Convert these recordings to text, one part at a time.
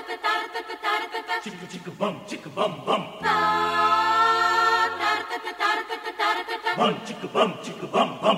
చిక్కు చిక్కు బం చిక్కు బం బం బం చిక్కు బం చిక్కు బం బం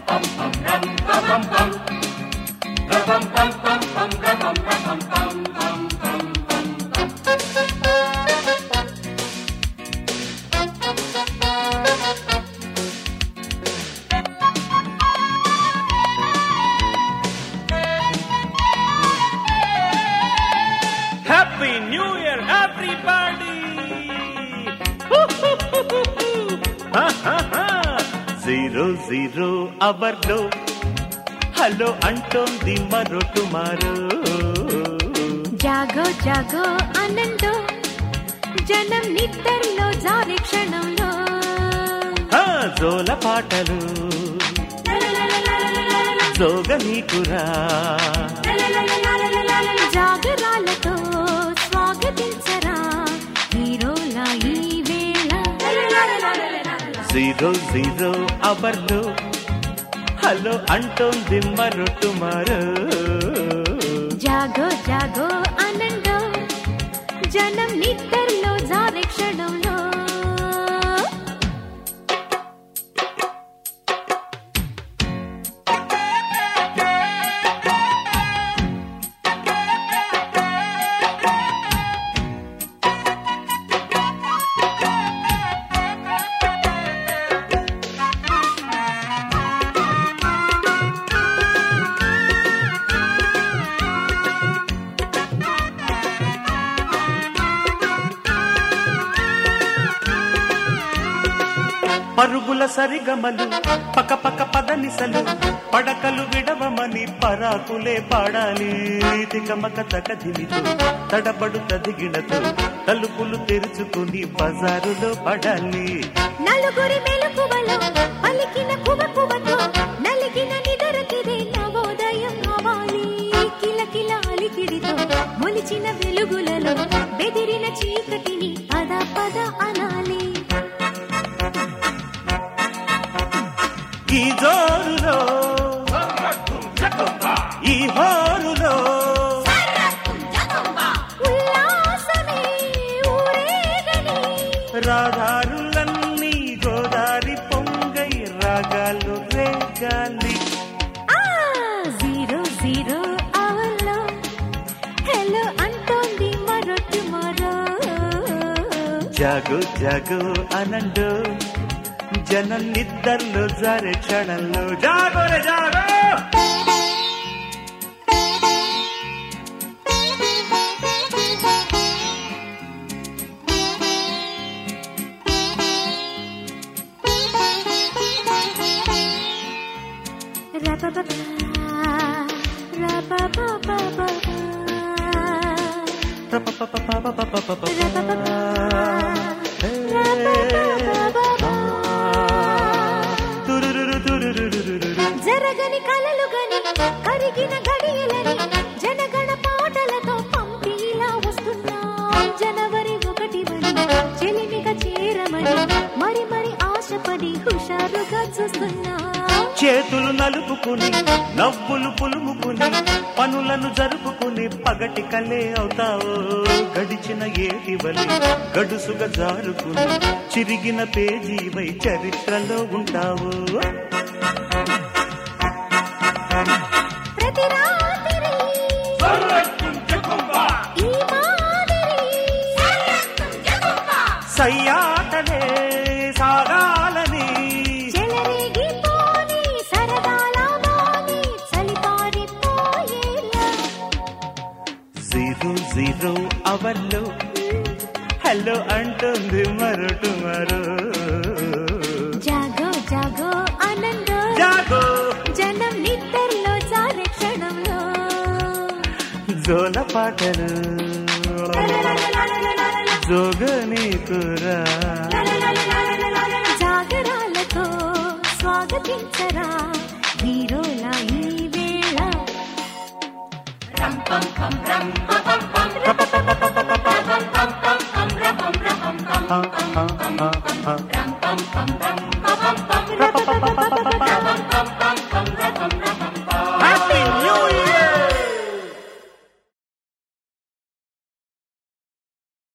happy new year everybody zero zero అవర్లో హలో అంటోంది మరో టుమారో జాగో జాగో ఆనందో జనం నిద్రలో జారే క్షణంలో ఆ, జోల పాటలు జోగ నీకురా జాగరాలతో స్వాగతించరా హీరోల ఈ వేళ జీరో జీరో అవర్లో హలో అంటోంది మరో టుమారో జాగో జాగో ఆనందో జనం నిద్రలో జారే క్షణంలో పరుగుల సరిగమలు పక పక పదనిసలు పడకలు విడవమని పరాకులే పాడాలి తికమక తకదిమితో తడబడు తదిగినతో తలుపులు తెరుచుకుని బజారులో పడాలి నలుగురి మెలకువలో పలికిన కువ కువతో నలిగిన నిదరకిదే నవోదయం అవాలి కిలకిల అలికిడితో మొలిచిన వెలుగులలో బెదిరిన చీకటిని పద పద అనాలి ఈ జోరులో ఈ హోరులో ఉల్లాసమే ఊరేగని రాధారులన్నీ గోదారి పొంగై రాగాలు రేగాలి ఆ జీరో జీరో అవల్లో హలో అంటోంది మరొట్టు మరో జాగు జాగు అనండు జనం నిద్దర్లు జారే క్షణంలో జాగోరే జాగో Ra-ba-ba-ba, ra-ba-ba-ba-ba-ba. తురురురు తురురురురురు. జరగని కలలు గని కరిగిన గడియలని జనగణ పాటలతో పంపిలా వస్తున్నా జనవరి ఒకటి వని చెలిమిగా చేరమని మరి మరి ఆశపడి హుషారుగా చూస్తున్నా చేతులు నలుపుకుని నవ్వులు పులుముకుని పనులను జరుపుకుని పగటి కలే అవుతావు గడిచిన ఏటివలి గడుసుగా జారుకుని చిరిగిన పేజీవై చరిత్రలో ఉంటావు ప్రతి రాత్రి ఈ మాదిరి సయ్యాటలే సాగాలని చెలరేగిపోని సరదాల వాణి చలిపారిపోయేలా జీరో జీరో అవర్లో హలో అంటుంది మరొటు మరో జాగో జాగో ఆనందో జాగో జనం నిద్రలో జారే క్షణంలో జోల పాటలు జోగ నీకురా జాగరాలతో స్వాగతించరా హీరోల ఈ వేళ ఆ